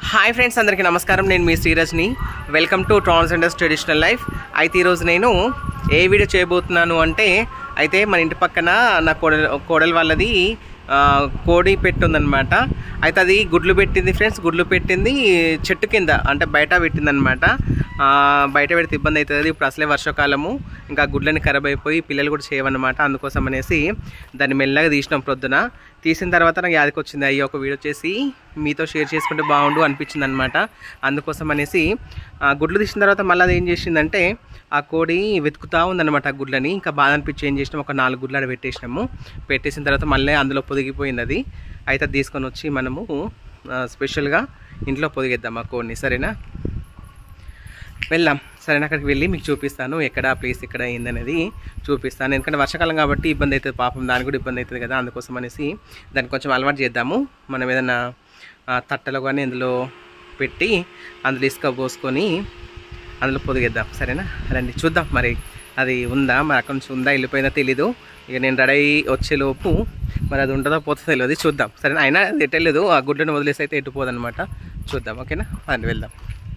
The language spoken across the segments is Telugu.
హాయ్ ఫ్రెండ్స్ అందరికీ నమస్కారం నేను మీ Srirajni welcome to transgenders traditional life అయితే ఈరోజు నేను ఏ వీడియో చేయబోతున్నాను అంటే అయితే మన ఇంటి పక్కన నా కోడలు కోడలు వాళ్ళది ఆ, కోడి పెట్టి ఉందన్నమాట అయితే అది గుడ్లు పెట్టింది ఫ్రెండ్స్ గుడ్లు పెట్టింది చెట్టు కింద అంటే బయట పెట్టిందనమాట బయట పెడితే ఇబ్బంది అవుతుంది ఇప్పుడు అసలే వర్షాకాలము ఇంకా గుడ్లని ఖరాబ్ అయిపోయి పిల్లలు కూడా చేయవన్నమాట అందుకోసం అనేసి దాన్ని మెల్లగా తీసినాం ప్రొద్దున తీసిన తర్వాత నాకు యాదకి వచ్చింది అయ్యి ఒక వీడియో చేసి మీతో షేర్ చేసుకుంటే బాగుండు అనిపించింది అనమాట అందుకోసం అనేసి ఆ, గుడ్లు తీసిన తర్వాత మళ్ళీ అది ఏం చేసిందంటే ఆ కోడి వెతుకుతా ఉందన్నమాట ఆ గుడ్లని ఇంకా బాధ అనిపించి ఏం చేసినాం ఒక నాలుగు గుడ్లు ఆడ పెట్టేసినాము పెట్టేసిన తర్వాత మళ్ళీ అందులో పొదిగిపోయింది అది అయితే అది తీసుకొని వచ్చి మనము ఆ, స్పెషల్గా ఇంట్లో పొదిగిద్దాం ఆ కోడిని సరేనా వెళ్దాం సరేనా అక్కడికి వెళ్ళి మీకు చూపిస్తాను ఎక్కడ ప్లేస్ ఎక్కడ అయిందనేది చూపిస్తాను ఎందుకంటే వర్షాకాలం కాబట్టి ఇబ్బంది అవుతుంది పాపం దానికి కూడా ఇబ్బంది అవుతుంది కదా అందుకోసం అనేసి దాన్ని కొంచెం అలవాటు చేద్దాము మనం ఏదైనా ఆ, తట్టలో కానీ అందులో పెట్టి అందులో ఇసుక పోసుకొని అందులో పొదిగిద్దాం సరేనా రండి చూద్దాం మరి అది ఉందా మరి అక్కడ నుంచి ఉందా వెళ్ళిపోయిందా తెలీదు ఇక నేను రెడీ అయ్యి వచ్చేలోపు మరి అది ఉంటుందో పోతుందో తెలియదు చూద్దాం సరేనా అయినా అది ఎట్టలేదు ఆ గుడ్లను వదిలేసి అయితే ఎట్టుపోదన్నమాట చూద్దాం ఓకేనా అది వెళ్దాం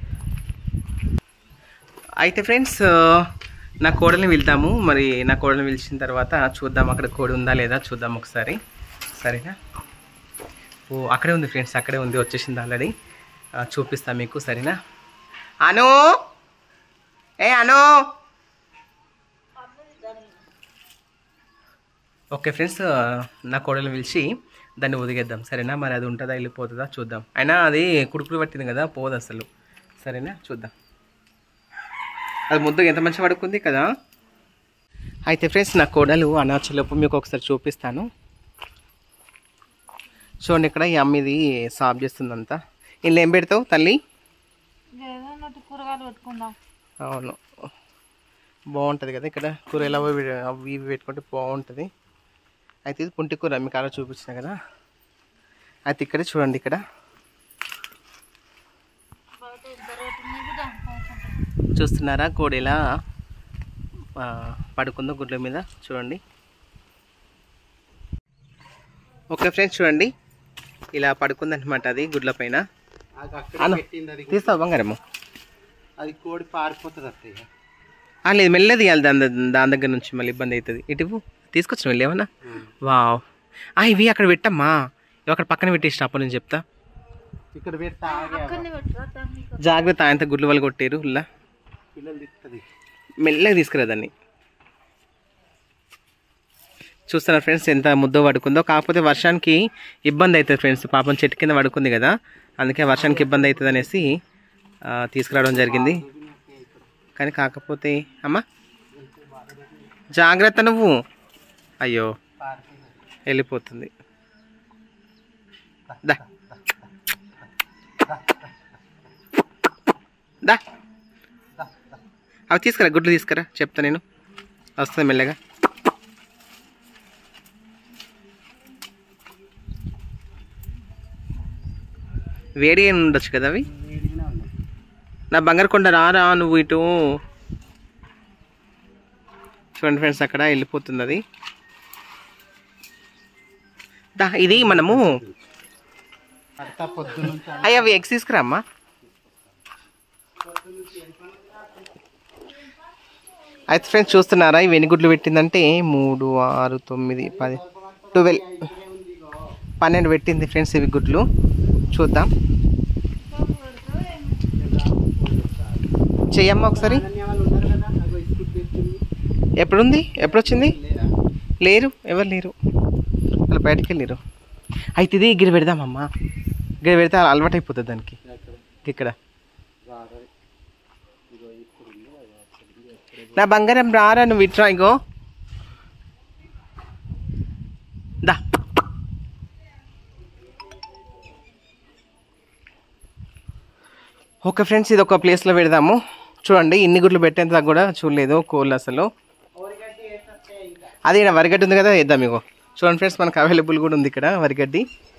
అయితే ఫ్రెండ్స్ నా కోడల్ని వెళ్తాము మరి నా కోడల్ని పిలిచిన తర్వాత చూద్దాం అక్కడ కోడి ఉందా లేదా చూద్దాం ఒకసారి సరేనా ఓ అక్కడే ఉంది ఫ్రెండ్స్ అక్కడే ఉంది వచ్చేసింది ఆల్రెడీ చూపిస్తాను మీకు సరేనా అను ఏ అను ఓకే ఫ్రెండ్స్ నా కోడల్ని పిలిచి దాన్ని ఒదిగేద్దాం సరేనా మరి అది ఉంటుందా వెళ్ళిపోతుందా చూద్దాం అయినా అది కుడుకులు పట్టింది కదా పోదు అసలు సరేనా చూద్దాం అది ముద్దు ఎంత మంచిగా పడుకుంది కదా అయితే ఫ్రెండ్స్ నా కోడలు అనాచలోపు మీకు ఒకసారి చూపిస్తాను చూడండి ఇక్కడ ఈ అమ్మిది సాఫ్ చేస్తుందంతా ఇందులో ఏం పెడతావు తల్లి ఏదో నోటి కూరగాయలు పెట్టుకుందాం అవును బాగుంటుంది కదా ఇక్కడ కూరలు అవి అవి ఇవి పెట్టుకుంటే బాగుంటుంది అయితే ఇది పుంటి కూర మీకు అలా చూపించిన కదా అయితే ఇక్కడ చూడండి ఇక్కడ బయట ఇద్దరు పెట్టింది కదా, చూస్తున్నారా కోడి ఎలా ఆ, పడుకుందో గుడ్ల మీద చూడండి ఓకే ఫ్రెండ్స్ చూడండి ఇలా పడుకుందనమాట అది గుడ్ల పైన అను, తీస్తావా బంగారము అది కోడి పారిపోతుంది అత్తయ్య ఆ, లేదు మెల్లది తీయాలి దాని దగ్గ- దాని దగ్గర నుంచి మళ్ళీ ఇబ్బంది అవుతుంది ఇటు తీసుకొచ్చిన వెళ్ళి ఏమన్నా వావ్ ఆ, ఇవి అక్కడ పెట్టమ్మా ఇవి అక్కడ పక్కన పెట్టేసిన అప్పటి నుంచి చెప్తా ఇక్కడ పెడితే ఆగే అక్కడనే పెట్టురా దాన్ని ఇక్కడ. జాగ్రత్త ఆయనతో గుడ్లు వాళ్ళు కొట్టారు ఇలా పిల్లలు తిస్తుంది మెల్లగా తీసుకురా దాన్ని చూస్తున్నారు ఫ్రెండ్స్ ఎంత ముద్ద పడుకుందో కాకపోతే వర్షానికి ఇబ్బంది అవుతుంది ఫ్రెండ్స్ పాపం చెట్టు కింద పడుకుంది కదా అందుకే వర్షానికి ఇబ్బంది అవుతుంది అనేసి ఆ, తీసుకురావడం జరిగింది కానీ కాకపోతే అమ్మా జాగ్రత్త నువ్వు అయ్యో వెళ్ళిపోతుంది దా దా అవి తీసుకురా గుడ్లు తీసుకురా చెప్తా నేను వస్తుంది మెల్లగా వేడి అని ఉండొచ్చు కదా అవి వేడిగానే ఉన్నాయి నా బంగారు కొండ రారా నువ్వు ఇటు చూడండి ఫ్రెండ్స్ అక్కడ వెళ్ళిపోతుంది అది దా ఇది మనము అత్త పొద్దు నుంచి అయ్యి అవి ఎగ్స్ తీసుకురా అమ్మా అయితే ఫ్రెండ్స్ చూస్తున్నారా ఇవి ఎన్ని గుడ్లు పెట్టిందంటే మూడు ఆరు తొమ్మిది పది ట్వెల్వ్ పన్నెండు పెట్టింది ఫ్రెండ్స్ ఇవి గుడ్లు చూద్దాం చెయ్యమ్మా ఒకసారి వాళ్ళు ఉన్నారు కదా అగో ఇసుకు పెడుతుంది ఎప్పుడుంది ఎప్పుడు వచ్చింది లేదా లేరు ఎవరు లేరు వాళ్ళు బయటికి వెళ్ళారు అయితే ఇది గిరి పెడదామమ్మా గిరి పెడితే అలవాటు అయిపోతుంది దానికి ఇక్కడ రాదు ఇగో ఇప్పుడు ఉంది అది అక్కడ. నా బంగారం రారా నువ్వు ఇట్రా ఇగో దా ఓకే ఫ్రెండ్స్ ఇది ఒక ప్లేస్లో పెడదాము చూడండి ఇన్ని గుడ్లు పెట్టేంత కూడా చూడలేదు కోళ్ళు అసలు అదే ఈడ వరిగడ్డి ఉంది కదా వేద్దాం ఇగో చూడండి ఫ్రెండ్స్ మనకు అవైలబుల్ కూడా ఉంది ఇక్కడ వరిగడ్డి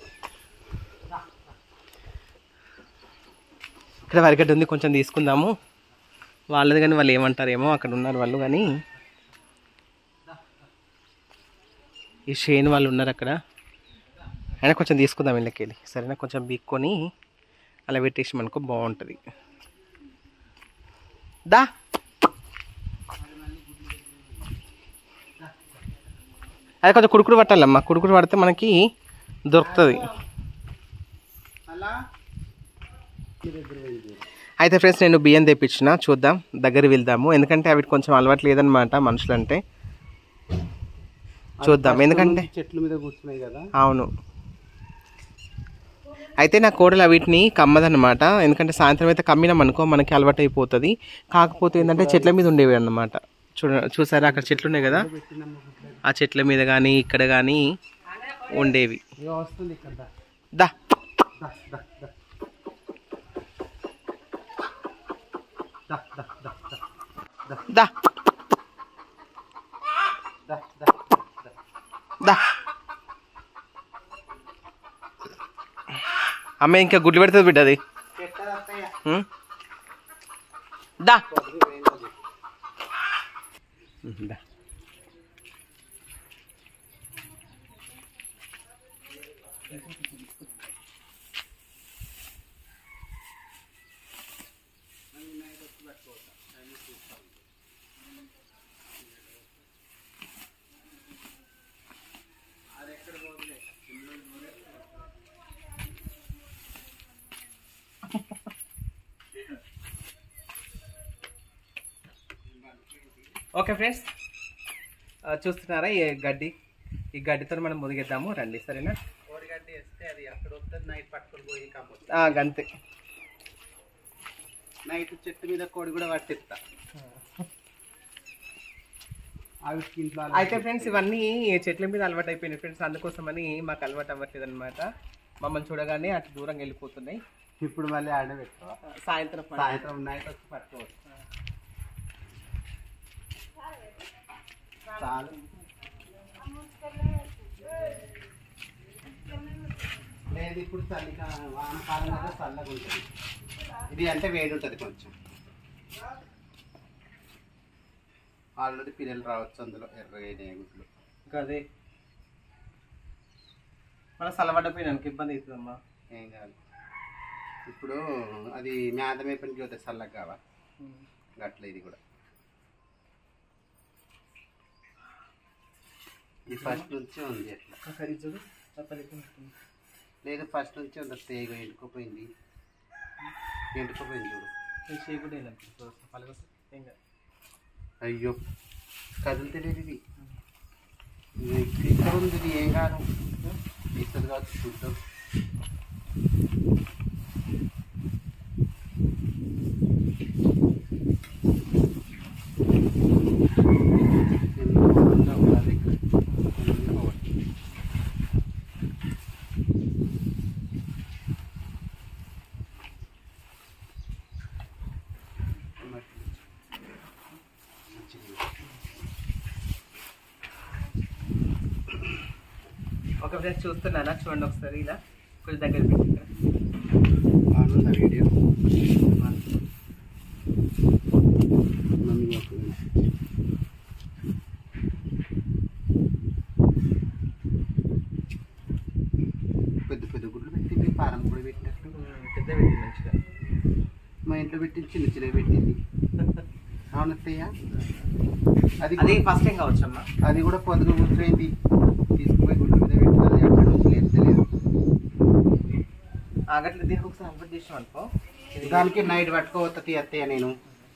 ఇక్కడ వరిగడ్డి ఉంది కొంచెం తీసుకుందాము వాళ్ళది కానీ వాళ్ళు ఏమంటారేమో అక్కడ ఉన్నారు వాళ్ళు కానీ ఈ షేన్ వాళ్ళు ఉన్నారు అక్కడ అయినా కొంచెం తీసుకుందాం వీళ్ళకి వెళ్ళి సరేనా కొంచెం బీక్కొని అలా పెట్టేసి మనకు బాగుంటుంది దా అది కొంచెం కుడుకుడు పట్టాలమ్మా కుడుకుడు పడితే మనకి దొరుకుతుంది అలా మీరిద్దరు వెళ్ళి అయితే ఫ్రెండ్స్ నేను బియ్యం తెప్పించిన చూద్దాం దగ్గర వెళ్దాము ఎందుకంటే అవి కొంచెం అలవాటు లేదనమాట మనుషులంటే చూద్దాం ఎందుకంటే చెట్ల మీద కూర్చున్నాయి కదా అవును అయితే నా కోడలు వీటిని కమ్మదన్నమాట ఎందుకంటే సాయంత్రం అయితే కమ్మినాం అనుకో మనకి అలవాటు అయిపోతుంది కాకపోతే ఏంటంటే చెట్ల మీద ఉండేవి అన్నమాట చూడ చూసారా అక్కడ చెట్లు ఉన్నాయి కదా ఆ చెట్ల మీద కానీ ఇక్కడ కానీ ఉండేవి ఇక వస్తుంది ఇక్కడ దా. దా దా, దా, దా. దా, దా, దా, దా. దా దా, దా, దా. దా అమ్మ ఇంకా గుడ్లు పెడుతుంది బిడ్డ అది పెట్టదు అత్తయ్య. ఉం? దా కొద్దిగా వేయలేదు. దా ఓకే ఫ్రెండ్స్ చూస్తున్నారా ఈ గడ్డి ఈ గడ్డితో మనం ముదిగేద్దాము రండి సరేనా కోడిగడ్డ వేస్తే అది అక్కడ వస్తుంది నైట్ పట్టుకొని పోయి కాకపోతే ఆ, గంతే నైట్ చెట్టు మీద కోడి కూడా పట్టిస్తా అవి ఇంట్లో అలా అయితే ఫ్రెండ్స్ ఇవన్నీ చెట్ల మీద అలవాటు అయిపోయినాయి ఫ్రెండ్స్ అందుకోసమని మాకు అలవాటు అవ్వట్లేదు అనమాట మమ్మల్ని చూడగానే అటు దూరంగా వెళ్ళిపోతున్నాయి ఇప్పుడు మళ్ళీ ఆడబెట్టుకో సాయంత్రం పని. సాయంత్రం నైట్ వచ్చి పట్టుకోవచ్చు చాలు లేదు ఇప్పుడు చలికాలం వానకాలం కదా చల్లగా ఉంటుంది ఇది అంటే వేడి ఉంటుంది కొంచెం ఆల్రెడీ పిల్లలు రావచ్చు అందులో ఎర్రగా గుడ్లు ఇంకా అదే మన సలవడపోయినానికి ఇబ్బంది అవుతుందమ్మా ఏం కాదు ఇప్పుడు అది మేధమే పనికి పోతే చల్లగా కావా గట్ల ఇది కూడా ఇది ఫస్ట్ నుంచి ఉంది అట్లా ఒకసారి చూడు చప్పలికి లేదు ఫస్ట్ నుంచి ఉంది తేగ ఎండుకోపోయింది ఎండుకోపోయింది చూడు నేను చేయకుండా వెళ్ళాను పలకొస్తే ఏం కాదు అయ్యో కదులుతలేదు ఇది ఇది ఇక్కడ ఉంది ఇది ఏం కాదు ఇస్తుంది కావచ్చు చూద్దాం ఎన్నో ఉందా ఉండాలి ఇక్కడ. ఎన్నో ఒకటి. ఒక ఫ్రెండ్స్ చూస్తున్నానా చూడండి ఒకసారి ఇలా కొంచెం దగ్గర పెట్టి ఇక్కడ. ఆనంద వీడియో మమ్మీ ఒక పెద్ద పెద్ద గుడ్లు పెట్టింది పారం కూడా పెట్టినట్టు పెద్ద పెట్టి మంచిగా మా ఇంట్లో పెట్టింది చిన్న చిన్న పెట్టింది అవునత్తయ్య అది అది ఫస్ట్ టైం కావచ్చమ్మా అది కూడా పొద్దుగా కూర్చోయింది తీసుకుపోయి గుడ్ల మీద పెట్టినది అక్కడ నుంచి లేస్తలేదు ఆగట్లేదు దీనికి ఒకసారి అలవాటు చేసాం అనుకో ఇది దానికి నైట్ పట్టుకోవద్దు అత్తయ్య నేను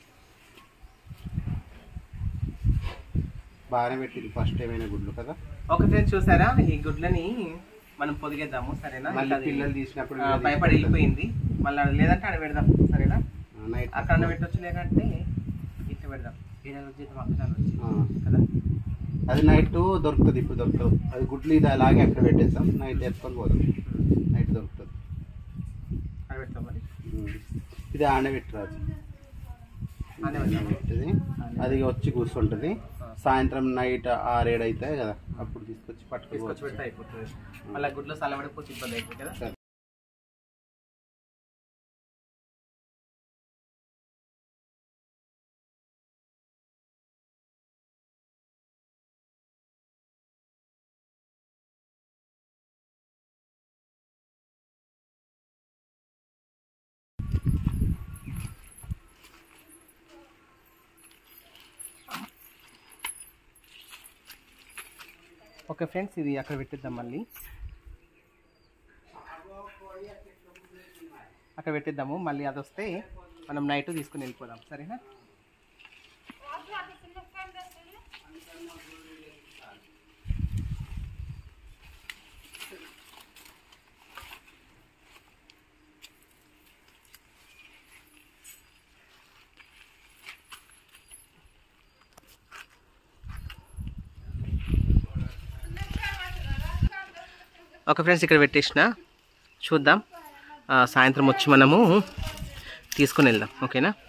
బాగానే పెట్టింది ఫస్ట్ ఏమైనా గుడ్లు కదా ఒక ఫ్రెండ్స్ చూసారా ఈ గుడ్లని మనం పొదిగేద్దాము సరేనా మళ్ళీ ఇట్లా అది, పిల్లలు తీసినప్పుడు ఆ, భయపడి వెళ్ళిపోయింది మళ్ళీ అది లేదంటే ఆడ పెడదాం సరేనా నైట్ అక్కడ పెట్టొచ్చు లేదంటే ఇట్లా పెడదాం ఈడ చేద్దాం అక్కడ వచ్చి ఆ. కదా అది నైట్ దొరుకుతుంది ఇప్పుడు దొరకదు అది గుడ్లు ఇది అలాగే అక్కడ పెట్టేస్తాం నైట్ ఎత్తుకొని పోదాం నైట్ దొరుకుతుంది ఆడ పెడతాం మరి ఉమ్. ఇది ఆడబెట్టరాదు ఆనే పెడతాం పెట్టింది అది వచ్చి కూర్చుంటుంది సాయంత్రం నైట్ ఆరేడు అవుతాయి కదా అప్పుడు తీసుకొచ్చి తీసుకొచ్చి పట్టుకోవచ్చు పెడితే అయిపోతుంది మళ్ళీ గుడ్లో సలబడిపోతే ఇబ్బంది అవుతుంది కదా సరే. ఓకే ఫ్రెండ్స్ ఇది అక్కడ పెట్టిద్దాం మళ్ళీ అక్కడ పెట్టిద్దాము మళ్ళీ అది వస్తే మనం నైట్ తీసుకుని వెళ్ళిపోదాం సరేనా ఓకే ఫ్రెండ్స్ ఇక్కడ పెట్టేసిన చూద్దాం ఆ, సాయంత్రం వచ్చి మనము తీసుకుని వెళ్దాం ఓకేనా